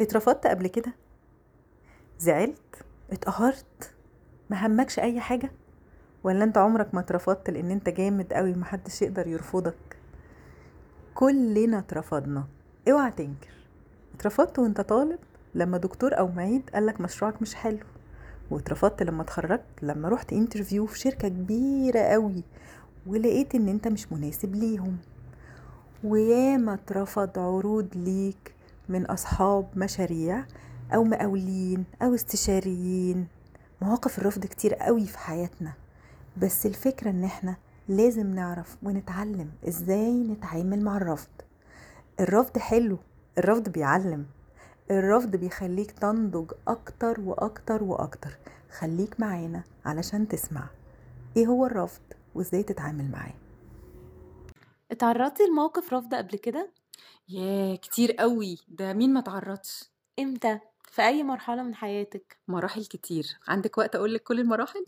اترفضت قبل كده زعلت اتقهرت ما همكش اي حاجه ولا انت عمرك ما اترفضت لان انت جامد قوي محدش يقدر يرفضك كلنا اترفضنا اوعى تنكر اترفضت وانت طالب لما دكتور او معيد قالك مشروعك مش حلو واترفضت لما اتخرجت لما رحت انترفيو في شركة كبيرة قوي ولقيت ان انت مش مناسب ليهم وياما اترفض عروض ليك من اصحاب مشاريع او مقاولين او استشاريين مواقف الرفض كتير قوي في حياتنا بس الفكرة ان احنا لازم نعرف ونتعلم ازاي نتعامل مع الرفض الرفض حلو الرفض بيعلم الرفض بيخليك تنضج اكتر واكتر واكتر خليك معانا علشان تسمع ايه هو الرفض وازاي تتعامل معاه اتعرضتي لموقف رفض قبل كده ياه كتير قوي ده مين ما تعرضش امتى في اي مرحله من حياتك مراحل كتير عندك وقت اقول لك كل المراحل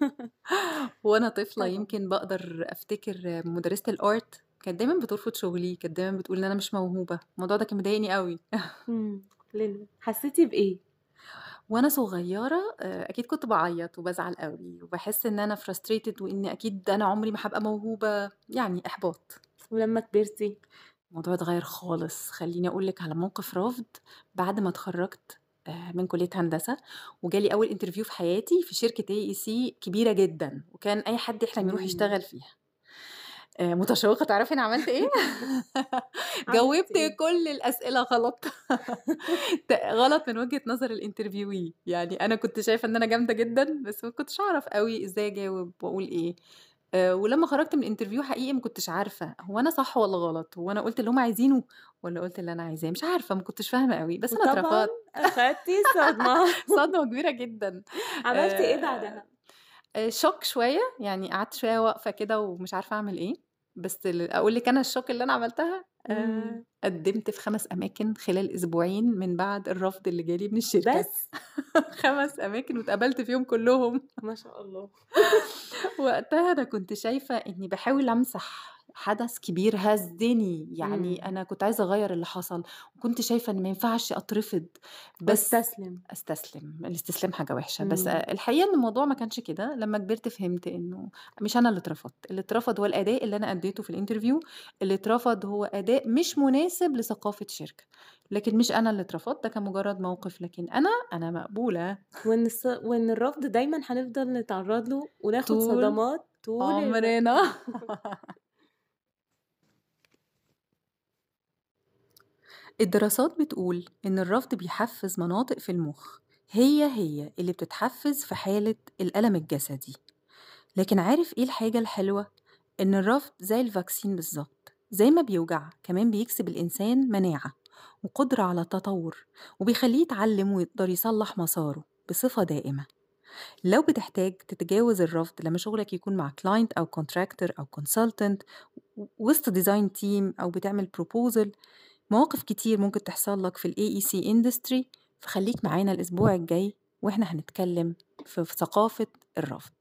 وانا طفله طبعا. يمكن بقدر افتكر مدرسه الارت كانت دايما بترفض شغلي كانت دايما بتقول ان انا مش موهوبه الموضوع ده كان مضايقني قوي مم. ليه حسيتي بايه وانا صغيره آه، اكيد كنت بعيط وبزعل قوي وبحس ان انا frustrated وان اكيد انا عمري ما هبقى موهوبه يعني احباط ولما كبرتي الموضوع اتغير خالص خليني اقول لك على موقف رفض بعد ما اتخرجت آه، من كليه هندسه وجالي اول انترفيو في حياتي في شركه اي اي سي كبيره جدا وكان اي حد يحلم يروح مم. يشتغل فيها آه، متشوقه تعرفي انا عملت ايه عملتي جاوبت ايه كل الاسئله غلط ت- غلط من وجهه نظر الانترفيوي يعني انا كنت شايفه ان انا جامده جدا بس ما كنتش اعرف قوي ازاي اجاوب واقول ايه آه، ولما خرجت من الانترفيو حقيقي ما كنتش عارفه هو انا صح ولا غلط هو انا قلت اللي هم عايزينه ولا قلت اللي انا عايزاه مش عارفه ما كنتش فاهمه قوي بس انا وطبعا اترفضت اخدتي صدمه صدمه كبيره جدا عملتي ايه آه، بعدها آه، شوك شويه يعني قعدت شويه واقفه كده ومش عارفه اعمل ايه بس ال- اقول لك انا الشوك اللي انا عملتها مم. آه، قدمت في خمس اماكن خلال اسبوعين من بعد الرفض اللي جالي من الشركه بس خمس اماكن واتقبلت فيهم كلهم ما شاء الله وقتها انا كنت شايفه اني بحاول امسح حدث كبير هزني يعني مم. انا كنت عايزه اغير اللي حصل وكنت شايفه ان ما ينفعش اترفض بس واستسلم استسلم الاستسلام حاجه وحشه بس مم. الحقيقه ان الموضوع ما كانش كده لما كبرت فهمت انه مش انا اللي اترفضت اللي اترفض هو الاداء اللي انا اديته في الانترفيو اللي اترفض هو اداء مش مناسب لثقافه شركه لكن مش انا اللي اترفضت ده كان مجرد موقف لكن انا انا مقبوله وان الص... وان الرفض دايما هنفضل نتعرض له وناخد طول صدمات طول الوقت عمرنا الدراسات بتقول إن الرفض بيحفز مناطق في المخ هي هي اللي بتتحفز في حالة الألم الجسدي لكن عارف إيه الحاجة الحلوة؟ إن الرفض زي الفاكسين بالظبط زي ما بيوجع كمان بيكسب الإنسان مناعة وقدرة على التطور وبيخليه يتعلم ويقدر يصلح مساره بصفة دائمة لو بتحتاج تتجاوز الرفض لما شغلك يكون مع كلاينت أو كونتراكتور أو كونسلتنت وسط ديزاين تيم أو بتعمل بروبوزل مواقف كتير ممكن تحصل لك في ال AEC industry فخليك معانا الأسبوع الجاي وإحنا هنتكلم في في ثقافة الرفض